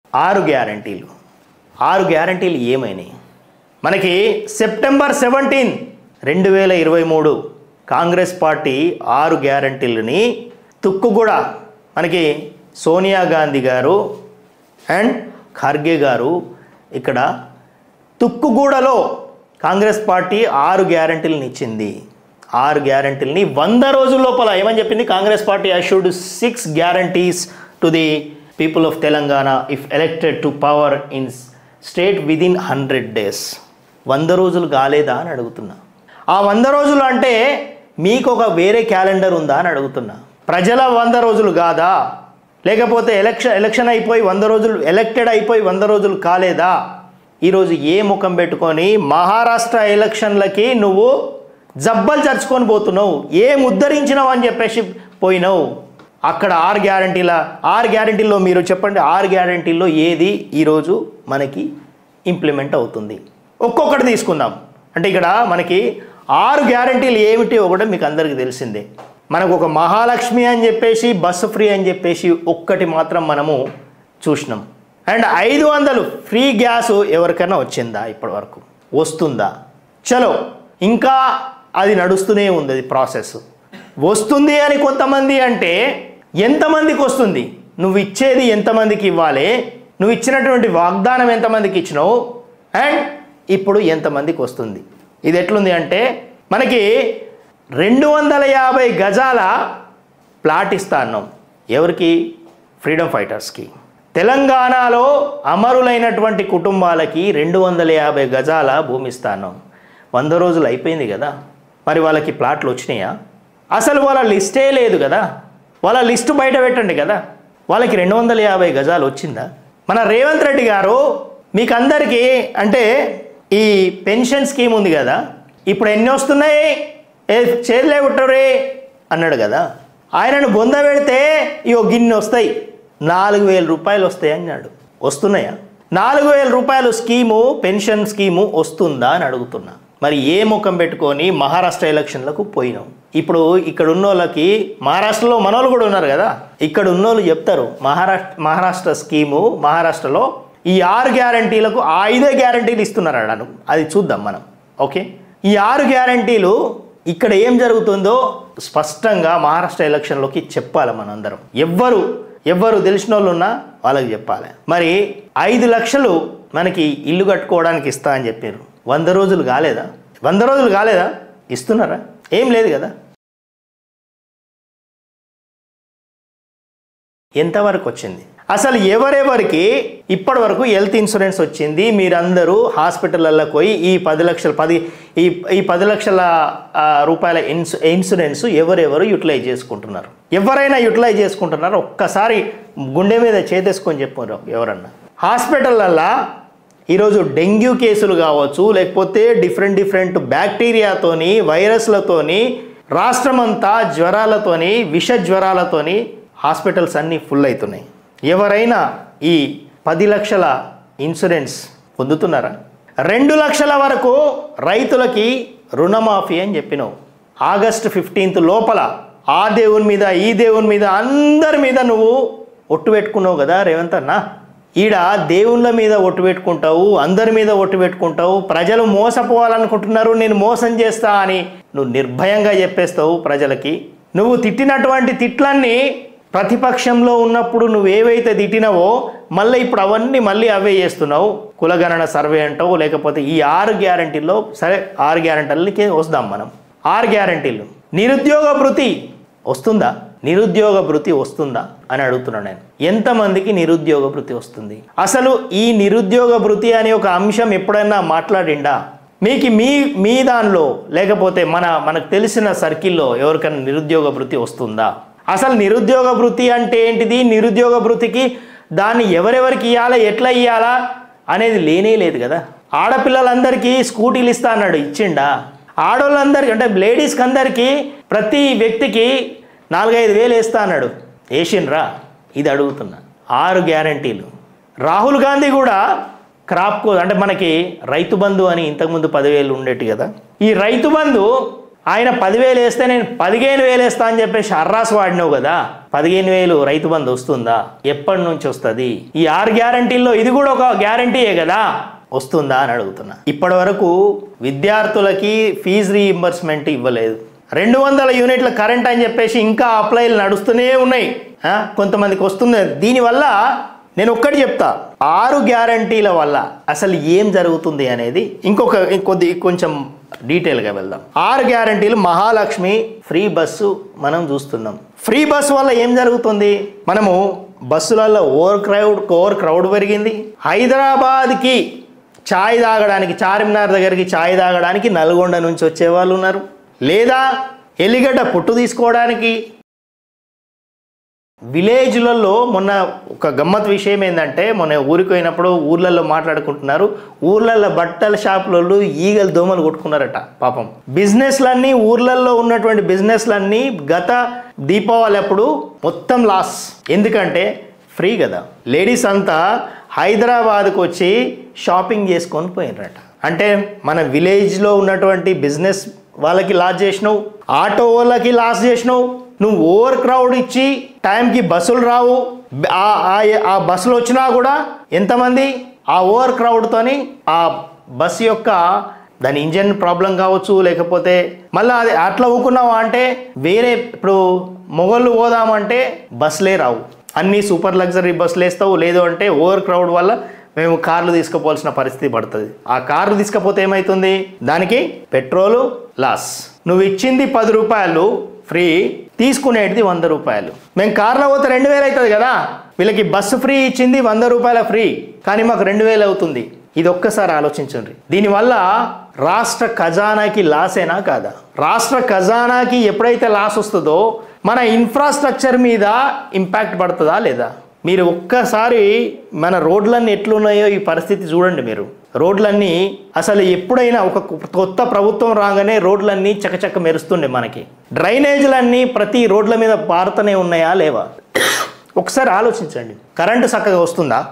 ఆరు గ్యారంటీలు ఆరు గ్యారంటీలు ఏమైనాయి మనకి సెప్టెంబర్ సెవెంటీన్ రెండు వేల ఇరవై మూడు కాంగ్రెస్ పార్టీ ఆరు గ్యారంటీలని తుక్కుగూడ మనకి సోనియా గాంధీ గారు అండ్ ఖర్గే గారు ఇక్కడ తుక్కుగూడలో కాంగ్రెస్ పార్టీ ఆరు గ్యారంటీలను ఇచ్చింది ఆరు గ్యారంటీలని వంద రోజుల లోపల ఏమని చెప్పింది Congress party assured six guarantees to the people of Telangana if elected to power in state within hundred days వంద రోజులు కాలేదా అని అడుగుతున్నా ఆ వంద రోజులు అంటే మీకు ఒక వేరే క్యాలెండర్ ఉందా అని అడుగుతున్నా ప్రజల వంద రోజులు కాదా లేకపోతే ఎలక్షన్ ఎలక్షన్ అయిపోయి వంద రోజులు ఎలక్టెడ్ అయిపోయి వంద రోజులు కాలేదా ఈరోజు ఏ ముఖం పెట్టుకొని మహారాష్ట్ర ఎలక్షన్లకి నువ్వు జబ్బలు చరుచుకొని పోతున్నావు ఏం ఉద్ధరించినావు అని చెప్పేసి పోయినావు అక్కడ ఆరు గ్యారంటీల ఆరు గ్యారంటీల్లో మీరు చెప్పండి ఆరు గ్యారంటీల్లో ఏది ఈరోజు మనకి ఇంప్లిమెంట్ అవుతుంది ఒక్కొక్కటి తీసుకుందాం అంటే ఇక్కడ మనకి ఆరు గ్యారంటీలు ఏమిటి ఒకటి మీకు అందరికీ తెలిసిందే మనకు ఒక మహాలక్ష్మి అని చెప్పేసి బస్సు ఫ్రీ అని చెప్పేసి ఒక్కటి మాత్రం మనము చూసినాం అండ్ ఐదు వందలు ఫ్రీ గ్యాస్ ఎవరికైనా వచ్చిందా ఇప్పటి వరకు వస్తుందా చలో ఇంకా అది నడుస్తూనే ఉంది అది ప్రాసెస్ వస్తుంది అని కొంతమంది అంటే ఎంతమందికి వస్తుంది నువ్వు ఇచ్చేది ఎంతమందికి ఇవ్వాలి నువ్వు ఇచ్చినటువంటి వాగ్దానం ఎంతమందికి ఇచ్చినావు అండ్ ఇప్పుడు ఎంతమందికి వస్తుంది ఇది ఎట్లుంది అంటే మనకి రెండు వందల యాభై గజాల ప్లాట్ ఇస్తా అన్నాం ఎవరికి ఫ్రీడమ్ ఫైటర్స్కి తెలంగాణలో అమరులైనటువంటి కుటుంబాలకి రెండు వందల యాభై గజాల భూమి ఇస్తాను వంద రోజులు అయిపోయింది కదా మరి వాళ్ళకి ప్లాట్లు వచ్చినాయా అసలు వాళ్ళ లిస్టే లేదు కదా వాళ్ళ లిస్టు బయట పెట్టండి కదా వాళ్ళకి రెండు వందల యాభై గజాలు వచ్చిందా మన రేవంత్ రెడ్డి గారు మీకు అందరికీ అంటే ఈ పెన్షన్ స్కీమ్ ఉంది కదా ఇప్పుడు ఎన్ని వస్తున్నాయి ఏ చేతులే కుట్టరే అన్నాడు కదా ఆయనను బొంద పెడితే ఇగో గిన్నె వస్తాయి నాలుగు వేల రూపాయలు వస్తాయి అన్నాడు వస్తున్నాయా నాలుగు వేల రూపాయలు స్కీము పెన్షన్ స్కీము వస్తుందా అని అడుగుతున్నా మరి ఏ ముఖం పెట్టుకొని మహారాష్ట్ర ఎలక్షన్లకు పోయినాం ఇప్పుడు ఇక్కడ ఉన్న వాళ్ళకి మహారాష్ట్రలో మనోళ్ళు కూడా ఉన్నారు కదా ఇక్కడ ఉన్నోళ్ళు చెప్తారు మహారాష్ట్ర మహారాష్ట్ర స్కీము మహారాష్ట్రలో ఈ ఆరు గ్యారంటీలకు ఆ ఐదే గ్యారంటీలు ఇస్తున్నారు అన్నాను అది చూద్దాం మనం ఓకే ఈ ఆరు గ్యారంటీలు ఇక్కడ ఏం జరుగుతుందో స్పష్టంగా మహారాష్ట్ర ఎలక్షన్లోకి చెప్పాలి మనందరం ఎవ్వరు ఎవ్వరు తెలిసిన వాళ్ళు ఉన్నా వాళ్ళకి చెప్పాలి మరి ఐదు లక్షలు మనకి ఇల్లు కట్టుకోవడానికి ఇస్తా అని చెప్పారు వంద రోజులు కాలేదా వంద రోజులు కాలేదా ఇస్తున్నారా ఏం లేదు కదా ఎంతవరకు వచ్చింది అసలు ఎవరెవరికి ఇప్పటి వరకు హెల్త్ ఇన్సూరెన్స్ వచ్చింది మీరందరూ హాస్పిటళ్ళల్లో పోయి ఈ పది లక్షల పది ఈ ఈ పది లక్షల ఆ, రూపాయల ఇన్సు ఇన్సూరెన్స్ ఎవరెవరు యూటిలైజ్ చేసుకుంటున్నారు ఎవరైనా యూటిలైజ్ చేసుకుంటున్నారో ఒక్కసారి గుండె మీద చేతేసుకొని చెప్పారు ఎవరన్నా హాస్పిటళ్ళల్లో ఈరోజు డెంగ్యూ కేసులు కావచ్చు లేకపోతే డిఫరెంట్ డిఫరెంట్ బ్యాక్టీరియాతోని వైరస్లతోని రాష్ట్రమంతా జ్వరాలతోని విష జ్వరాలతోని హాస్పిటల్స్ అన్నీ ఫుల్ అవుతున్నాయి ఎవరైనా ఈ పది లక్షల ఇన్సూరెన్స్ పొందుతున్నారా రెండు లక్షల వరకు రైతులకి రుణమాఫీ అని చెప్పినావు ఆగస్ట్ ఫిఫ్టీన్త్ లోపల ఆ దేవుని మీద ఈ దేవుని మీద అందరి మీద నువ్వు ఒట్టు పెట్టుకున్నావు కదా రేవంత్ అన్న ఈడ దేవుళ్ళ మీద ఒట్టు పెట్టుకుంటావు అందరి మీద ఒట్టు పెట్టుకుంటావు ప్రజలు మోసపోవాలనుకుంటున్నారు నేను మోసం చేస్తా అని నువ్వు నిర్భయంగా చెప్పేస్తావు ప్రజలకి నువ్వు తిట్టినటువంటి తిట్లన్నీ ప్రతిపక్షంలో ఉన్నప్పుడు నువ్వు ఏవైతే తిట్టినావో మళ్ళీ ఇప్పుడు అవన్నీ మళ్ళీ అవే చేస్తున్నావు కులగణన సర్వే అంటావు లేకపోతే ఈ ఆరు గ్యారంటీల్లో సరే ఆరు గ్యారంటీలకి వస్తాం మనం ఆరు గ్యారంటీలు నిరుద్యోగ భృతి వస్తుందా నిరుద్యోగ భృతి వస్తుందా అని అడుగుతున్నాను నేను ఎంతమందికి నిరుద్యోగ భృతి వస్తుంది అసలు ఈ నిరుద్యోగ భృతి అనే ఒక అంశం ఎప్పుడైనా మాట్లాడిండా మీకు మీ మీ దానిలో లేకపోతే మన మనకు తెలిసిన సర్కిల్లో ఎవరికైనా నిరుద్యోగ భృతి వస్తుందా అసలు నిరుద్యోగ భృతి అంటే ఏంటిది నిరుద్యోగ భృతికి దాన్ని ఎవరెవరికి ఇవ్వాలా ఎట్లా ఇవ్వాలా అనేది లేనే లేదు కదా ఆడపిల్లలందరికీ స్కూటీలు ఇస్తా అన్నాడు ఇచ్చిండా ఆడవాళ్ళందరికీ అంటే లేడీస్కి అందరికీ ప్రతి వ్యక్తికి నాలుగైదు వేలు వేస్తా అన్నాడు వేసిండ్రా ఇది అడుగుతున్నా ఆరు గ్యారంటీలు రాహుల్ గాంధీ కూడా క్రాప్ కో అంటే మనకి రైతు బంధు అని ఇంతకుముందు పదివేలు ఉండేటి కదా ఈ రైతు బంధు ఆయన పదివేలు వేస్తే నేను పదిహేను వేలు వేస్తా అని చెప్పేసి అర్రాస్ వాడినావు కదా పదిహేను వేలు రైతు బంధు వస్తుందా ఎప్పటి నుంచి వస్తుంది ఈ ఆరు గ్యారంటీల్లో ఇది కూడా ఒక గ్యారంటీయే కదా వస్తుందా అని అడుగుతున్నా ఇప్పటి వరకు విద్యార్థులకి ఫీజు రీఇంబర్స్మెంట్ ఇవ్వలేదు రెండు వందల యూనిట్ల కరెంట్ అని చెప్పేసి ఇంకా అప్లైలు నడుస్తూనే ఉన్నాయి ఆ, కొంతమందికి వస్తుంది దీనివల్ల నేను ఒక్కటి చెప్తా ఆరు గ్యారంటీల వల్ల అసలు ఏం జరుగుతుంది అనేది ఇంకొక కొద్ది కొంచెం డీటెయిల్గా వెళ్దాం ఆరు గ్యారంటీలు మహాలక్ష్మి ఫ్రీ బస్సు మనం చూస్తున్నాం ఫ్రీ బస్సు వల్ల ఏం జరుగుతుంది మనము బస్సులలో ఓవర్ క్రౌడ్ ఓవర్ క్రౌడ్ పెరిగింది హైదరాబాద్కి ఛాయ్ తాగడానికి చార్మినార్ దగ్గరికి ఛాయ్ తాగడానికి నల్గొండ నుంచి వచ్చే వాళ్ళు ఉన్నారు లేదా ఎల్లిగడ్డ పుట్టు తీసుకోవడానికి విలేజ్లలో మొన్న ఒక గమ్మత్ విషయం ఏంటంటే మొన్న ఊరికి పోయినప్పుడు ఊర్లలో మాట్లాడుకుంటున్నారు ఊర్లలో బట్టల షాపులలో ఈగలు దోమలు కొట్టుకున్నారట పాపం బిజినెస్లన్నీ ఊర్లలో ఉన్నటువంటి బిజినెస్లన్నీ గత దీపావళి అప్పుడు మొత్తం లాస్ ఎందుకంటే ఫ్రీ కదా లేడీస్ అంతా హైదరాబాద్కు వచ్చి షాపింగ్ చేసుకొని పోయినరట అంటే మన విలేజ్లో ఉన్నటువంటి బిజినెస్ వాళ్ళకి లాస్ చేసినావు ఆటో వాళ్ళకి లాస్ చేసినావు నువ్వు ఓవర్ క్రౌడ్ ఇచ్చి టైంకి బస్సులు రావు ఆ- ఆ- ఆ బస్సులు వచ్చినా కూడా ఎంతమంది ఆ ఓవర్ క్రౌడ్తోని ఆ బస్ యొక్క దాని ఇంజన్ ప్రాబ్లం కావచ్చు లేకపోతే మళ్ళీ అది అట్లా ఊకున్నావా అంటే వేరే ఇప్పుడు మొగళ్ళు పోదామంటే బస్సులే రావు అన్ని సూపర్ లగ్జరీ బస్సులు వేస్తావు లేదు అంటే ఓవర్ క్రౌడ్ వల్ల మేము కార్లు తీసుకుపోవాల్సిన పరిస్థితి పడుతుంది ఆ కార్లు తీసుకపోతే ఏమవుతుంది దానికి పెట్రోలు లాస్ నువ్వు ఇచ్చింది పది రూపాయలు ఫ్రీ తీసుకునేటిది వంద రూపాయలు మేము కార్లో పోతే రెండు వేలు అవుతుంది కదా వీళ్ళకి బస్సు ఫ్రీ ఇచ్చింది వంద రూపాయల ఫ్రీ కానీ మాకు రెండు వేలు అవుతుంది ఇది ఒక్కసారి ఆలోచించండి దీనివల్ల రాష్ట్ర ఖజానాకి లాసేనా కాదా రాష్ట్ర ఖజానాకి ఎప్పుడైతే లాస్ వస్తుందో మన ఇన్ఫ్రాస్ట్రక్చర్ మీద ఇంపాక్ట్ పడుతుందా లేదా మీరు ఒక్కసారి మన రోడ్లన్నీ ఎట్లున్నాయో ఈ పరిస్థితి చూడండి మీరు రోడ్లన్నీ అసలు ఎప్పుడైనా ఒక కొత్త ప్రభుత్వం రాగానే రోడ్లన్నీ చకచక మెరుస్తుండే మనకి డ్రైనేజీలన్నీ ప్రతి రోడ్ల మీద పారుతూనే ఉన్నాయా లేవా ఒకసారి ఆలోచించండి కరెంటు చక్కగా వస్తుందా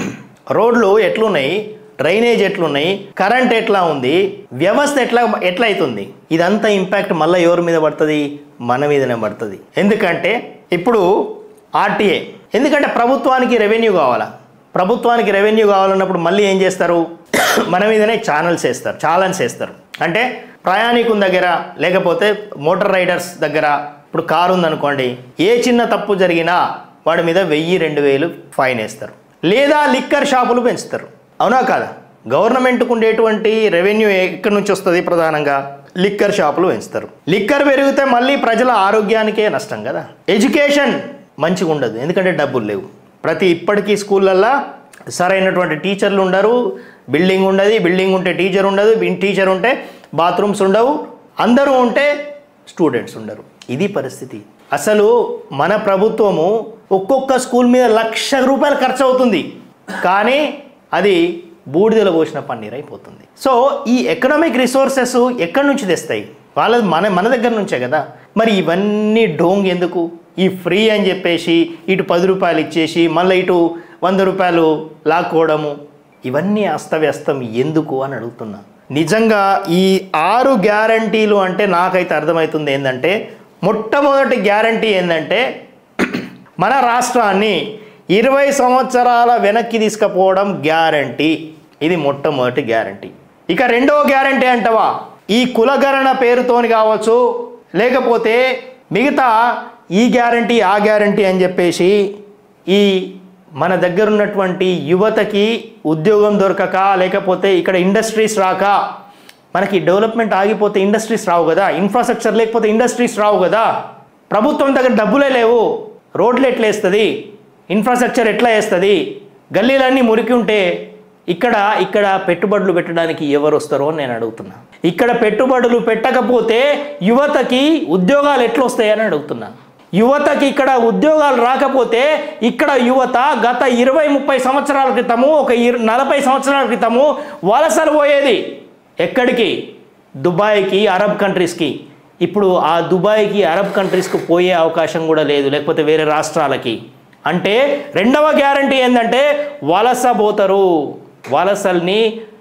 రోడ్లు ఎట్లున్నాయి డ్రైనేజ్ ఎట్లున్నాయి కరెంట్ ఎట్లా ఉంది వ్యవస్థ ఎట్లా ఎట్లా అవుతుంది ఇదంతా ఇంపాక్ట్ మళ్ళీ ఎవరి మీద పడుతుంది మన మీదనే పడుతుంది ఎందుకంటే ఇప్పుడు ఆర్టీఏ ఎందుకంటే ప్రభుత్వానికి రెవెన్యూ కావాలా ప్రభుత్వానికి రెవెన్యూ కావాలన్నప్పుడు మళ్ళీ ఏం చేస్తారు మన మీదనే ఛానల్స్ వేస్తారు ఛాలెంజ్ వేస్తారు అంటే ప్రయాణికుల దగ్గర లేకపోతే మోటార్ రైడర్స్ దగ్గర ఇప్పుడు కారు ఉందనుకోండి ఏ చిన్న తప్పు జరిగినా వాడి మీద వెయ్యి రెండు వేలు ఫైన్ వేస్తారు లేదా లిక్కర్ షాపులు పెంచుతారు అవునా కాదా గవర్నమెంట్కు ఉండేటువంటి రెవెన్యూ ఎక్కడి నుంచి వస్తుంది ప్రధానంగా లిక్కర్ షాపులు పెంచుతారు లిక్కర్ పెరిగితే మళ్ళీ ప్రజల ఆరోగ్యానికే నష్టం కదా ఎడ్యుకేషన్ మంచిగా ఉండదు ఎందుకంటే డబ్బులు లేవు ప్రతి ఇప్పటికీ స్కూళ్ళల్లో సరైనటువంటి టీచర్లు ఉండరు బిల్డింగ్ ఉండదు బిల్డింగ్ ఉంటే టీచర్ ఉండదు టీచర్ ఉంటే బాత్రూమ్స్ ఉండవు అందరూ ఉంటే స్టూడెంట్స్ ఉండరు ఇది పరిస్థితి అసలు మన ప్రభుత్వము ఒక్కొక్క స్కూల్ మీద లక్ష రూపాయలు ఖర్చు అవుతుంది కానీ అది బూడిదలో పోసిన పన్నీర్ అయిపోతుంది సో ఈ ఎకనామిక్ రిసోర్సెస్ ఎక్కడి నుంచి తెస్తాయి వాళ్ళది మన మన దగ్గర నుంచే కదా మరి ఇవన్నీ డోంగ్ ఎందుకు ఈ ఫ్రీ అని చెప్పేసి ఇటు పది రూపాయలు ఇచ్చేసి మళ్ళీ ఇటు వంద రూపాయలు లాక్కోవడము ఇవన్నీ అస్తవ్యస్తం ఎందుకు అని అడుగుతున్నా నిజంగా ఈ ఆరు గ్యారంటీలు అంటే నాకైతే అర్థమవుతుంది ఏంటంటే మొట్టమొదటి గ్యారంటీ ఏంటంటే మన రాష్ట్రాన్ని ఇరవై సంవత్సరాల వెనక్కి తీసుకుపోవడం గ్యారంటీ ఇది మొట్టమొదటి గ్యారంటీ ఇక రెండవ గ్యారంటీ అంటవా ఈ కులగణన పేరుతోని కావచ్చు లేకపోతే మిగతా ఈ గ్యారంటీ ఆ గ్యారంటీ అని చెప్పేసి ఈ మన దగ్గర ఉన్నటువంటి యువతకి ఉద్యోగం దొరకక లేకపోతే ఇక్కడ ఇండస్ట్రీస్ రాక మనకి డెవలప్మెంట్ ఆగిపోతే ఇండస్ట్రీస్ రావు కదా ఇన్ఫ్రాస్ట్రక్చర్ లేకపోతే ఇండస్ట్రీస్ రావు కదా ప్రభుత్వం దగ్గర డబ్బులే లేవు రోడ్లు ఎట్లా వేస్తుంది ఇన్ఫ్రాస్ట్రక్చర్ ఎట్లా వేస్తుంది గల్లీలన్నీ మురికి ఉంటే ఇక్కడ ఇక్కడ పెట్టుబడులు పెట్టడానికి ఎవరు వస్తారో అని నేను అడుగుతున్నా ఇక్కడ పెట్టుబడులు పెట్టకపోతే యువతకి ఉద్యోగాలు ఎట్లా వస్తాయని అడుగుతున్నా యువతకి ఇక్కడ ఉద్యోగాలు రాకపోతే ఇక్కడ యువత గత ఇరవై ముప్పై సంవత్సరాల క్రితము ఒక ఇర- నలభై సంవత్సరాల క్రితము వలసలు పోయేది ఎక్కడికి దుబాయ్కి అరబ్ కంట్రీస్కి ఇప్పుడు ఆ దుబాయ్కి అరబ్ కంట్రీస్కి పోయే అవకాశం కూడా లేదు లేకపోతే వేరే రాష్ట్రాలకి అంటే రెండవ గ్యారంటీ ఏంటంటే వలస పోతారు వలసల్ని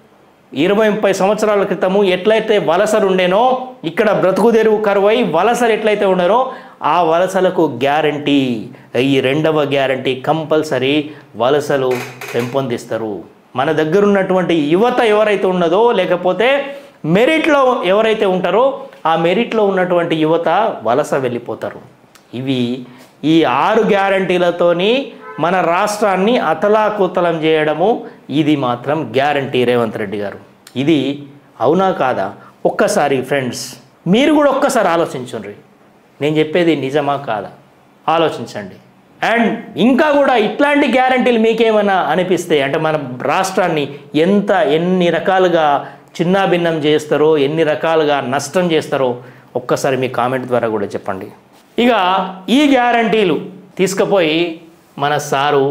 ఇరవై ముప్పై సంవత్సరాల క్రితము ఎట్లయితే వలసలు ఉండేనో ఇక్కడ బ్రతుకు తెరువు కరువై వలసలు ఎట్లయితే ఉండరో ఆ వలసలకు గ్యారంటీ ఈ రెండవ గ్యారంటీ కంపల్సరీ వలసలు పెంపొందిస్తారు మన దగ్గర ఉన్నటువంటి యువత ఎవరైతే ఉన్నదో లేకపోతే మెరిట్లో ఎవరైతే ఉంటారో ఆ మెరిట్లో ఉన్నటువంటి యువత వలస వెళ్ళిపోతారు ఇవి ఈ ఆరు గ్యారంటీలతోని మన రాష్ట్రాన్ని అతలాకుతలం చేయడము ఇది మాత్రం గ్యారంటీ రేవంత్ రెడ్డి గారు ఇది అవునా కాదా ఒక్కసారి ఫ్రెండ్స్ మీరు కూడా ఒక్కసారి ఆలోచించుండ్రి నేను చెప్పేది నిజమా కాదా ఆలోచించండి అండ్ ఇంకా కూడా ఇట్లాంటి గ్యారంటీలు మీకేమైనా అనిపిస్తే అంటే మన రాష్ట్రాన్ని ఎంత ఎన్ని రకాలుగా చిన్నాభిన్నం చేస్తారో ఎన్ని రకాలుగా నష్టం చేస్తారో ఒక్కసారి మీ కామెంట్ ద్వారా కూడా చెప్పండి ఇక ఈ గ్యారంటీలు తీసుకుపోయి మన సారు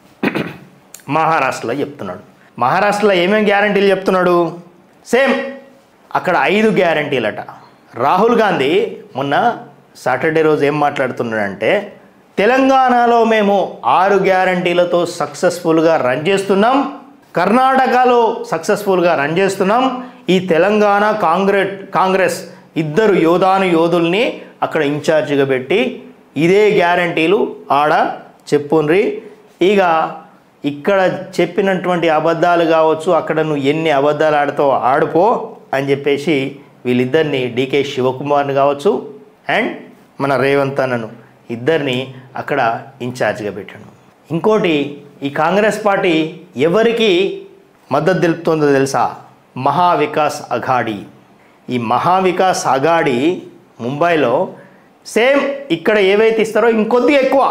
మహారాష్ట్రలో చెప్తున్నాడు మహారాష్ట్రలో ఏమేమి గ్యారంటీలు చెప్తున్నాడు సేమ్ అక్కడ ఐదు గ్యారంటీలట రాహుల్ గాంధీ మొన్న సాటర్డే రోజు ఏం మాట్లాడుతున్నాడంటే తెలంగాణలో మేము ఆరు గ్యారంటీలతో సక్సెస్ఫుల్గా రన్ చేస్తున్నాం కర్ణాటకలో సక్సెస్ఫుల్గా రన్ చేస్తున్నాం ఈ తెలంగాణ కాంగ్రెస్ కాంగ్రెస్ ఇద్దరు యోధాను యోధుల్ని అక్కడ ఇన్ఛార్జిగా పెట్టి ఇదే గ్యారంటీలు ఆడ చెప్పుండ్రి ఇక ఇక్కడ చెప్పినటువంటి అబద్ధాలు కావచ్చు అక్కడ నువ్వు ఎన్ని అబద్ధాలు ఆడుతావో ఆడుపో అని చెప్పేసి వీళ్ళిద్దరిని డీకే శివకుమార్ని కావచ్చు అండ్ మన రేవంత్ అన్నను ఇద్దరిని అక్కడ ఇన్ఛార్జ్గా పెట్టాడు ఇంకోటి ఈ కాంగ్రెస్ పార్టీ ఎవరికి మద్దతు తెలుపుతుందో తెలుసా మహావికాస్ అఘాడీ ఈ మహావికాస్ అఘాడీ ముంబైలో సేమ్ ఇక్కడ ఏవైతే ఇస్తారో ఇంకొద్ది ఎక్కువ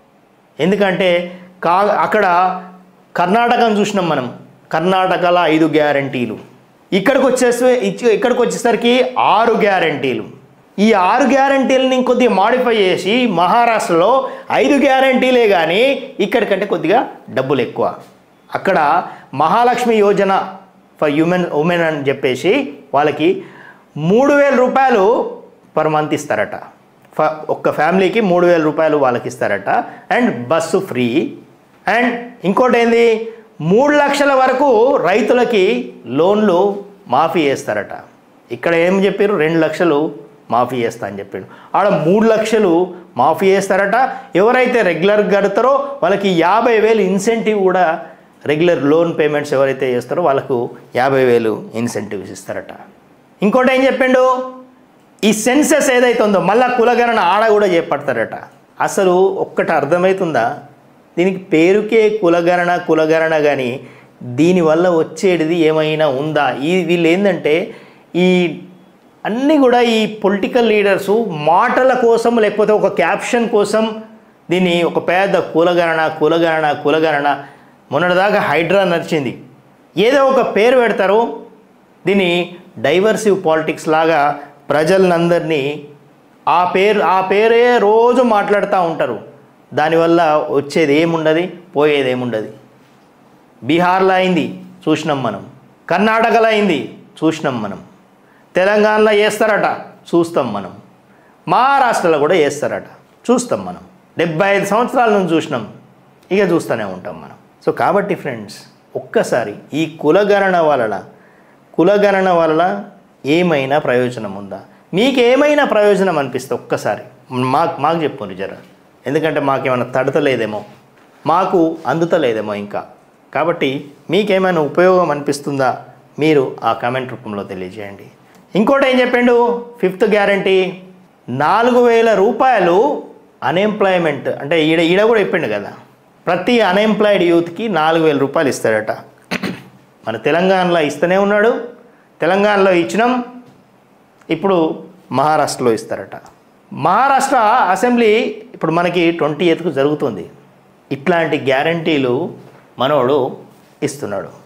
ఎందుకంటే కా అక్కడ కర్ణాటకను చూసినాం మనం కర్ణాటకలో ఐదు గ్యారంటీలు ఇక్కడికి వచ్చేసి ఇచ్చి- ఇక్కడికి వచ్చేసరికి ఆరు గ్యారంటీలు ఈ ఆరు గ్యారంటీలని ఇంకొద్దిగా మాడిఫై చేసి మహారాష్ట్రలో ఐదు గ్యారంటీలే కానీ ఇక్కడికంటే కొద్దిగా డబ్బులు ఎక్కువ అక్కడ Mahalakshmi Yojana for human women అని చెప్పేసి వాళ్ళకి మూడు వేల రూపాయలు పర్ మంత్ ఇస్తారట ఫ ఒక్క ఫ్యామిలీకి మూడు వేల రూపాయలు వాళ్ళకి ఇస్తారట అండ్ బస్సు ఫ్రీ అండ్ ఇంకోటి ఏంది మూడు లక్షల వరకు రైతులకి లోన్లు మాఫీ చేస్తారట ఇక్కడ ఏం చెప్పారు రెండు లక్షలు మాఫీ చేస్తా అని చెప్పాడు ఆడ మూడు లక్షలు మాఫీ చేస్తారట ఎవరైతే రెగ్యులర్ కడతారో వాళ్ళకి యాభై వేలు ఇన్సెంటివ్ కూడా రెగ్యులర్ లోన్ పేమెంట్స్ ఎవరైతే చేస్తారో వాళ్ళకు యాభై వేలు ఇన్సెంటివ్స్ ఇస్తారట ఇంకోటి ఏం చెప్పిండు ఈ సెన్సెస్ ఏదైతే ఉందో మళ్ళా కులగణన ఆడ కూడా చేపడతారట అసలు ఒక్కటి అర్థమవుతుందా దీనికి పేరుకే కులగణన కులగణన కానీ దీనివల్ల వచ్చేటిది ఏమైనా ఉందా ఈ వీళ్ళు ఏంటంటే ఈ అన్నీ కూడా ఈ పొలిటికల్ లీడర్సు మాటల కోసం లేకపోతే ఒక క్యాప్షన్ కోసం దీన్ని ఒక పెద్ద కులగణన కులగణన కులగణన మొన్నటిదాకా హైడ్రా నడిచింది ఏదో ఒక పేరు పెడతారు దీన్ని డైవర్సివ్ పాలిటిక్స్ లాగా ప్రజలందరినీ ఆ పేరు ఆ పేరే రోజు మాట్లాడుతూ ఉంటారు దానివల్ల వచ్చేది ఏముండదు పోయేది ఏముండదు బీహార్లో అయింది చూసినాం మనం కర్ణాటకలో అయింది చూసినాం మనం తెలంగాణలో వేస్తారట చూస్తాం మనం మహారాష్ట్రలో కూడా వేస్తారట చూస్తాం మనం డెబ్బై ఐదు సంవత్సరాల నుంచి చూసినాం ఇక చూస్తూనే ఉంటాం మనం సో కాబట్టి ఫ్రెండ్స్ ఒక్కసారి ఈ కులగణన వలన కులగణన వలన ఏమైనా ప్రయోజనం ఉందా మీకు ఏమైనా ప్రయోజనం అనిపిస్తే ఒక్కసారి మాకు మాకు చెప్పండి జర ఎందుకంటే మాకేమైనా తడతలేదేమో మాకు అందుతలేదేమో ఇంకా కాబట్టి మీకేమైనా ఉపయోగం అనిపిస్తుందా మీరు ఆ కామెంట్ రూపంలో తెలియజేయండి ఇంకోటి ఏం చెప్పిండు ఫిఫ్త్ గ్యారంటీ నాలుగు వేల రూపాయలు అన్ఎంప్లాయ్మెంట్ అంటే ఈడ ఈడ కూడా చెప్పిండు కదా ప్రతి అన్ఎంప్లాయిడ్ యూత్కి నాలుగు వేల రూపాయలు ఇస్తాడట మన తెలంగాణలో ఇస్తూనే ఉన్నాడు తెలంగాణలో ఇచ్చినాం ఇప్పుడు మహారాష్ట్రలో ఇస్తారట మహారాష్ట్ర అసెంబ్లీ ఇప్పుడు మనకి ట్వంటీ ఎయిత్కు జరుగుతుంది ఇట్లాంటి గ్యారంటీలు మనోడు ఇస్తున్నాడు